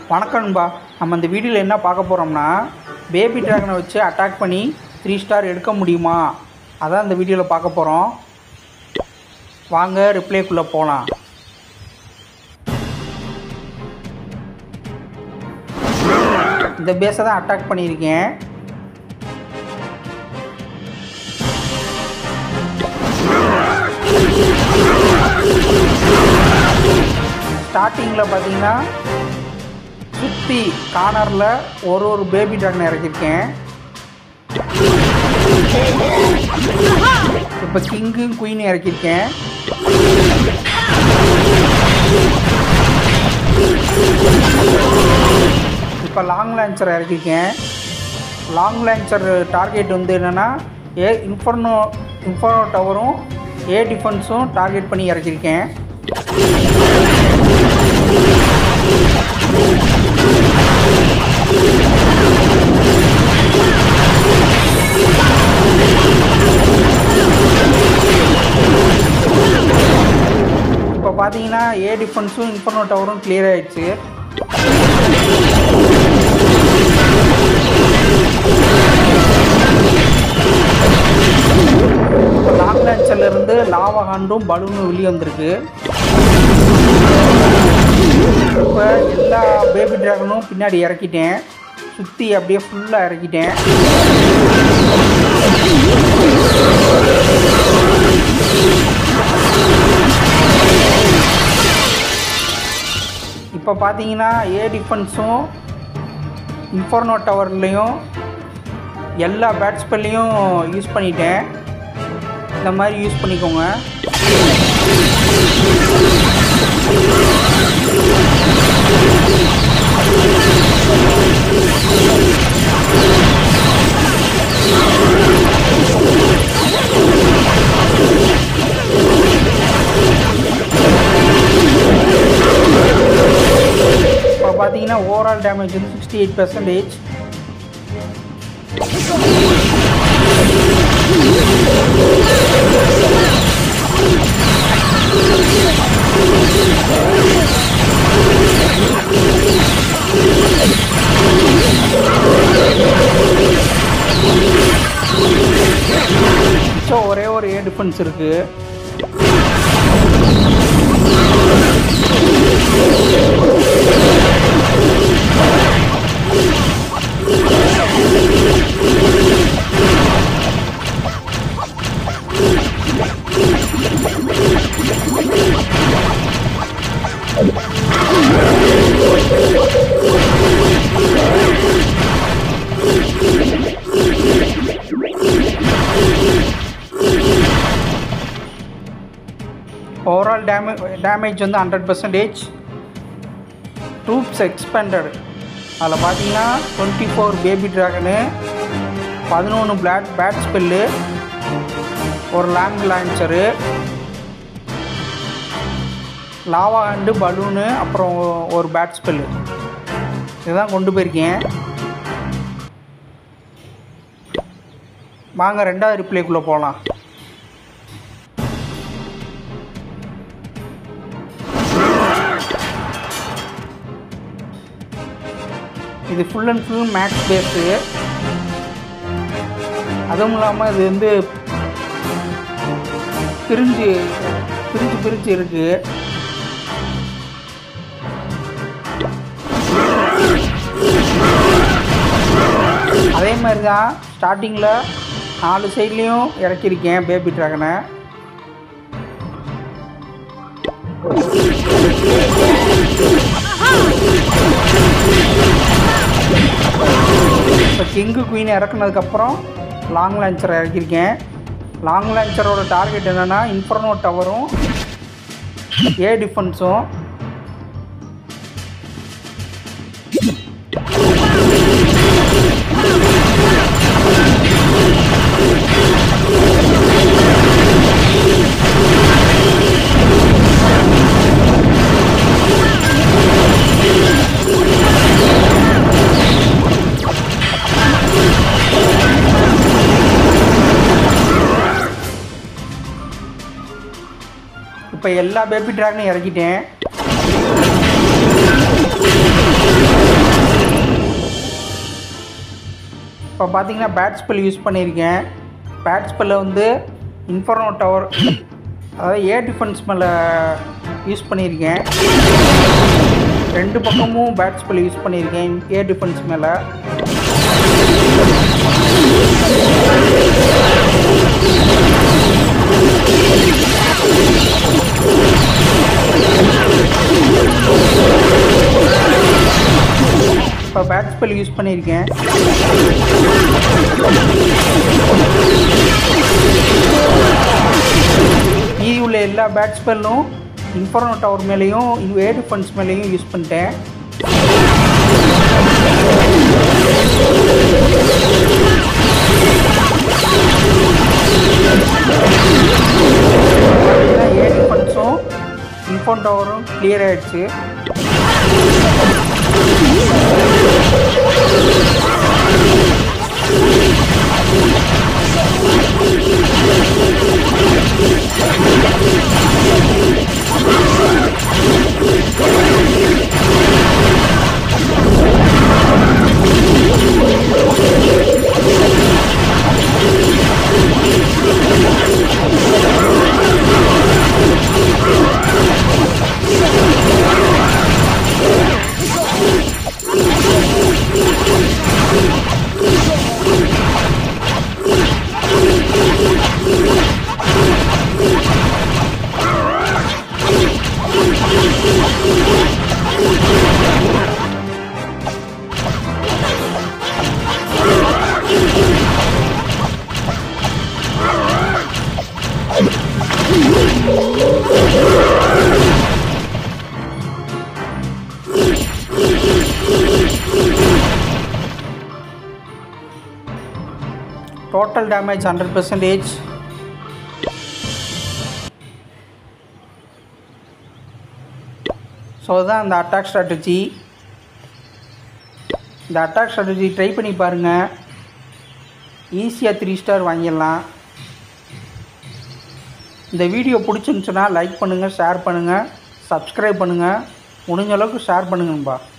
வணக்கம் நண்பா நம்ம இந்த வீடியோவில் என்ன பார்க்க போகிறோம்னா பேபி டிராகனை வச்சு அட்டாக் பண்ணி த்ரீ ஸ்டார் எடுக்க முடியுமா அதான் இந்த வீடியோவில் பார்க்க போகிறோம் வாங்க ரிப்ளேக்குள்ளே போகலாம் இந்த பேஸை தான் அட்டாக் பண்ணியிருக்கேன் ஸ்டார்டிங்கில் பார்த்தீங்கன்னா சுற்றி கார்னரில் ஒரு ஒரு பேபி ட்ராகன் இறக்கியிருக்கேன் இப்போ கிங்கு குயின் இறக்கியிருக்கேன் இப்போ லாங் லான்ச்சர் இறக்கியிருக்கேன் லாங் லான்ச்சர் டார்கெட் வந்து என்னென்னா ஏ இன்ஃபர்னோ இன்ஃபர்னோ டவரும் ஏ டிஃபென்ஸும் டார்கெட் பண்ணி இறக்கியிருக்கேன் இப்போ பார்த்தீங்கன்னா ஏ டிஃபென்ஸும் இன்ஃபர்னோ டவரும் கிளியர் ஆயிடுச்சு லாங் லான்ச்சர்ல இருந்து லாவா ஹாண்டும் பலூனும் வெளியே வந்திருக்கு இப்போ எல்லா பேபி டிராகனும் பின்னாடி இறக்கிட்டேன் சுற்றி அப்படியே ஃபுல்லாக இறக்கிட்டேன் இப்போ பார்த்தீங்கன்னா ஏ டிஃபென்ஸும் இன்ஃபர்னோ டவர்லேயும் எல்லா பேட்ஸ்பெல்லையும் யூஸ் பண்ணிட்டேன் இந்த மாதிரி யூஸ் பண்ணிக்கோங்க இப்போ பார்த்தீங்கன்னா ஓவரால் டேமேஜ் வந்து சிக்ஸ்டி எயிட் பர்சன்டேஜ் ஸோ ஒரே ஒரு ஏ டிஃபென்ஸ் இருக்குது ஓவரால் டேமே டேமேஜ் வந்து ஹண்ட்ரட் பர்சன்டேஜ் ட்ரூப்ஸ் எக்ஸ்பெண்டட் அதில் பார்த்தீங்கன்னா டுவெண்ட்டி ஃபோர் பேபி ட்ராகனு பதினொன்று பிளாட் பேட் ஸ்பெல்லு ஒரு long launcher lava hound balloon அப்புறம் ஒரு பேட் ஸ்பெல்லு இதுதான் கொண்டு போயிருக்கேன் வாங்க ரெண்டாவது ரிப்ளைக்குள்ளே போகலாம் இது full and full max base அதுவும் இல்லாமல் இது வந்து பிரிஞ்சு பிரிஞ்சு பிரிஞ்சு இருக்குது அதே மாதிரி தான் ஸ்டார்டிங்கில் நாலு சைட்லேயும் இறக்கியிருக்கேன் பேபி ட்ராகனை இப்போ கிங்கு குயின் இறக்குனதுக்கப்புறம் லாங் லான்ச்சர் இறக்கியிருக்கேன் லாங் லான்ச்சரோட டார்கெட் என்னென்னா இன்ஃபர்னோ டவரும் ஏ டிஃபென்ஸும் இப்போ எல்லா பேபி ட்ராகனையும் இறக்கிட்டேன் இப்போ பார்த்தீங்கன்னா பேட் ஸ்பெல் யூஸ் பண்ணியிருக்கேன் பேட் ஸ்பெல்லை வந்து இன்ஃபர்னோ டவர் அதாவது ஏ டிஃபென்ஸ் மேலே யூஸ் பண்ணியிருக்கேன் ரெண்டு பக்கமும் பேட் ஸ்பெல் யூஸ் பண்ணியிருக்கேன் ஏ டிஃபென்ஸ் மேலே இப்போ பேட் ஸ்பெல் யூஸ் பண்ணியிருக்கேன் மீதி உள்ள எல்லா பேட் ஸ்பெல்லும் இன்ஃபர்னோ டவர் மேலேயும் ஏ டிஃபென்ஸ் மேலேயும் யூஸ் பண்ணிட்டேன் ஏ டிஃபென்ஸும் இன்ஃபோன் டவரும் கிளியர் ஆயிடுச்சு total damage hundred percentage so அதுதான் அந்த அட்டாக் ஸ்ட்ராட்டஜி இந்த அட்டாக் ஸ்ட்ராட்டஜி ட்ரை பண்ணி பாருங்கள் ஈஸியாக த்ரீ ஸ்டார் வாங்கிடலாம் இந்த வீடியோ பிடிச்சிருந்துச்சுன்னா லைக் பண்ணுங்கள் ஷேர் பண்ணுங்கள் சப்ஸ்கிரைப் பண்ணுங்கள் முடிஞ்ச அளவுக்கு ஷேர் பண்ணுங்கப்பா